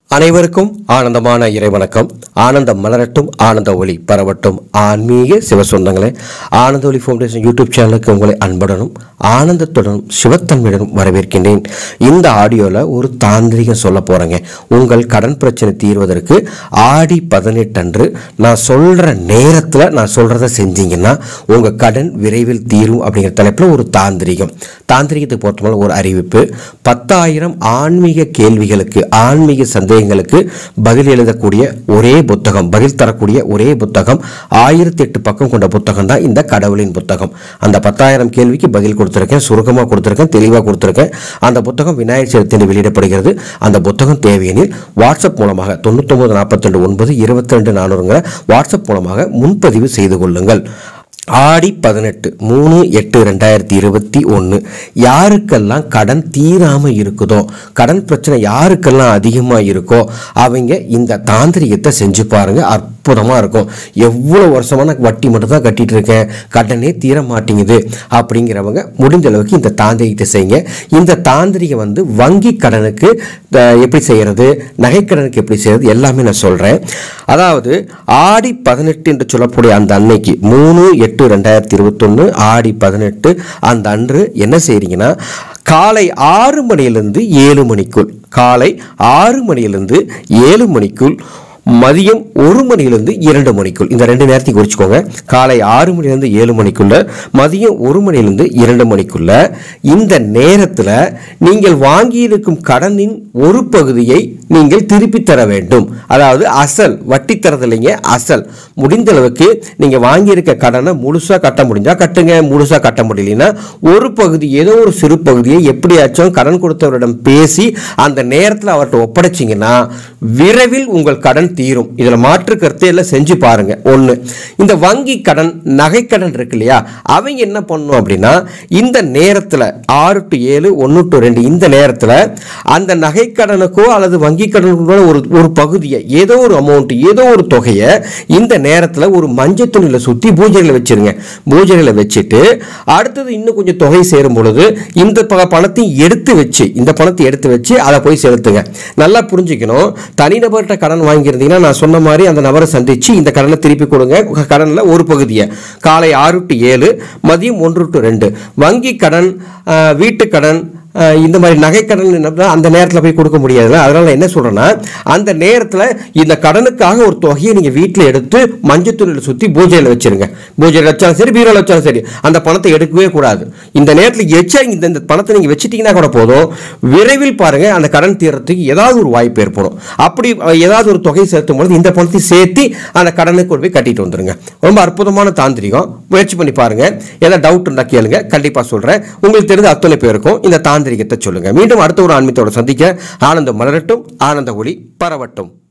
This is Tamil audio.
அனைவருக்கும் ஆனந்தமான இறைவணக்கம் ஆனந்தம் மலரட்டும் ஆனந்த ஒளி பரவட்டும் ஆன்மீக சிவ சொந்தங்களே ஆனந்த ஒளி ஃபவுண்டேஷன் யூடியூப் சேனலுக்கு உங்களை அன்புடனும் ஆனந்தத்துடனும் சிவத்தன்மையுடனும் வரவேற்கின்றேன் இந்த ஆடியோவில் ஒரு தாந்திரிகம் சொல்ல போகிறேங்க உங்கள் கடன் பிரச்சனை தீர்வதற்கு ஆடி பதினெட்டு அன்று நான் சொல்கிற நேரத்தில் நான் சொல்கிறத செஞ்சீங்கன்னா உங்கள் கடன் விரைவில் தீரும் அப்படிங்கிற தலைப்பில் ஒரு தாந்திரிகம் தாந்திரிகத்தை பொறுத்தவரை ஒரு அறிவிப்பு பத்தாயிரம் ஆன்மீக கேள்விகளுக்கு ஆன்மீக சந்தேகங்களுக்கு பதில் எழுதக்கூடிய ஒரே புத்தகம் பதில் தரக்கூடிய ஒரே புத்தகம் ஆயிரத்தி எட்டு பக்கம் கொண்ட புத்தகம் தான் இந்த கடவுளின் புத்தகம் அந்த பத்தாயிரம் கேள்விக்கு பதில் கொடுத்துருக்கேன் சுருக்கமாக கொடுத்துருக்கேன் தெளிவாக கொடுத்துருக்கேன் அந்த புத்தகம் விநாயகர் சதுர்த்தி வெளியிடப்படுகிறது அந்த புத்தகம் தேவையெனில் வாட்ஸ்அப் மூலமாக தொண்ணூத்தொம்பது நாற்பத்தி ரெண்டு ஒன்பது இருபத்தி ரெண்டு நானூறுங்கிற வாட்ஸ்அப் மூலமாக முன்பதிவு செய்து கொள்ளுங்கள் ஆடி பதினெட்டு மூணு எட்டு ரெண்டாயிரத்தி இருபத்தி ஒன்று யாருக்கெல்லாம் கடன் தீராமல் இருக்குதோ கடன் பிரச்சனை யாருக்கெல்லாம் அதிகமாக இருக்கோ அவங்க இந்த தாந்திரிகத்தை செஞ்சு பாருங்க அற்புதமாக இருக்கும் எவ்வளோ வருஷமா நான் வட்டி மட்டும் தான் கட்டிட்டு இருக்கேன் கடனே தீர மாட்டேங்குது அப்படிங்கிறவங்க முடிஞ்ச அளவுக்கு இந்த தாந்திரிகத்தை செய்யுங்க இந்த தாந்திரிகம் வந்து வங்கி கடனுக்கு அஹ், எப்படி செய்யறது நகைக்கடனுக்கு எப்படி செய்யறது எல்லாமே நான் சொல்கிறேன் அதாவது ஆடி பதினெட்டு என்று சொல்லக்கூடிய அந்த அன்னைக்கு மூணு எட்டு ரெண்டாயிரத்தி இருபத்தொன்று ஆடி பதினெட்டு அந்த அன்று என்ன செய்றீங்கன்னா காலை ஆறு மணியிலிருந்து ஏழு மணிக்குள் காலை ஆறு மணியிலிருந்து ஏழு மணிக்குள் மதியம் ஒரு மணியிலிருந்து இரண்டு மணிக்குள் இந்த ரெண்டு நேரத்தையும் குறிச்சுக்கோங்க காலை ஆறு மணிலேருந்து ஏழு மணிக்குள்ள மதியம் ஒரு மணியிலிருந்து இரண்டு மணிக்குள்ள இந்த நேரத்தில் நீங்கள் வாங்கியிருக்கும் கடனின் ஒரு பகுதியை நீங்கள் திருப்பி தர வேண்டும் அதாவது அசல் வட்டி தரது இல்லைங்க அசல் முடிந்த அளவுக்கு நீங்கள் வாங்கியிருக்க கடனை முழுசாக கட்ட முடிஞ்சா கட்டுங்க முழுசாக கட்ட முடியலன்னா ஒரு பகுதி ஏதோ ஒரு சிறு பகுதியை எப்படியாச்சும் கடன் கொடுத்தவரிடம் பேசி அந்த நேரத்தில் அவர்கிட்ட ஒப்படைச்சிங்கன்னா விரைவில் உங்கள் கடன் தீரும் இதில் மாற்று கருத்தை எல்லாம் செஞ்சு பாருங்க ஒன்று இந்த வங்கி கடன் நகைக்கடன் இருக்கு இல்லையா அவங்க என்ன பண்ணணும் அப்படின்னா இந்த நேரத்தில் ஆறு டு ஏழு ஒன்று டு ரெண்டு இந்த நேரத்தில் அந்த நகைக்கடனுக்கோ அல்லது வங்கி கடனுக்கோ ஒரு ஒரு பகுதியை ஏதோ ஒரு அமௌண்ட் ஏதோ ஒரு தொகையை இந்த நேரத்தில் ஒரு மஞ்சள் துணியில் சுற்றி பூஜைகளை வச்சிருங்க பூஜைகளை வச்சுட்டு அடுத்தது இன்னும் கொஞ்சம் தொகை சேரும் பொழுது இந்த ப- பணத்தையும் எடுத்து வச்சு இந்த பணத்தை எடுத்து வச்சு அதை போய் செலுத்துங்க நல்லா புரிஞ்சுக்கணும் தனிநபர்கிட்ட கடன் வாங்கியிருந்தீங்கன்னா நான் சொன்ன மாதிரி அந்த நபரை சந்திச்சு இந்த கடனை திருப்பி கொடுங்க கடனில் ஒரு பகுதியை காலை ஆறு டு ஏழு மதியம் ஒன்று டு ரெண்டு வங்கி கடன் ஆஹ், வீட்டு கடன் ஆஹ், இந்த மாதிரி நகைக்கடன் என்ன அந்த நேரத்தில் போய் கொடுக்க முடியாதுல்ல அதனால என்ன சொல்றேன்னா அந்த நேரத்தில் இந்த கடனுக்காக ஒரு தொகையை நீங்கள் வீட்டில் எடுத்து மஞ்சள் துணியில் சுற்றி பூஜையில் வச்சிருங்க பூஜையில் வச்சாலும் சரி பீரோவில் வச்சாலும் சரி அந்த பணத்தை எடுக்கவே கூடாது இந்த நேரத்தில் எச்சா இந்த இந்த பணத்தை நீங்கள் வச்சிட்டீங்கன்னா கூட போதும் விரைவில் பாருங்க அந்த கடன் தீர்றதுக்கு ஏதாவது ஒரு வாய்ப்பு ஏற்படும் அப்படி அஹ், ஏதாவது ஒரு தொகை செலுத்தும் பொழுது இந்த பணத்தை சேர்த்து அந்த கடனுக்கு கொண்டு போய் கட்டிட்டு வந்துருங்க ரொம்ப அற்புதமான தாந்திரிகம் முயற்சி பண்ணி பாருங்க ஏதாவது டவுட் இருந்தால் கேளுங்க கண்டிப்பாக சொல்கிறேன் உங்களுக்கு தெரிஞ்ச அத்தனை பேருக்கும் இந்த தாந்திரிகத்தை சொல்லுங்க மீண்டும் அடுத்த ஒரு ஆன்மீகத்தோட சந்திக்க ஆனந்தம் மலரட்டும் ஆனந்த ஒளி பரவட்டும்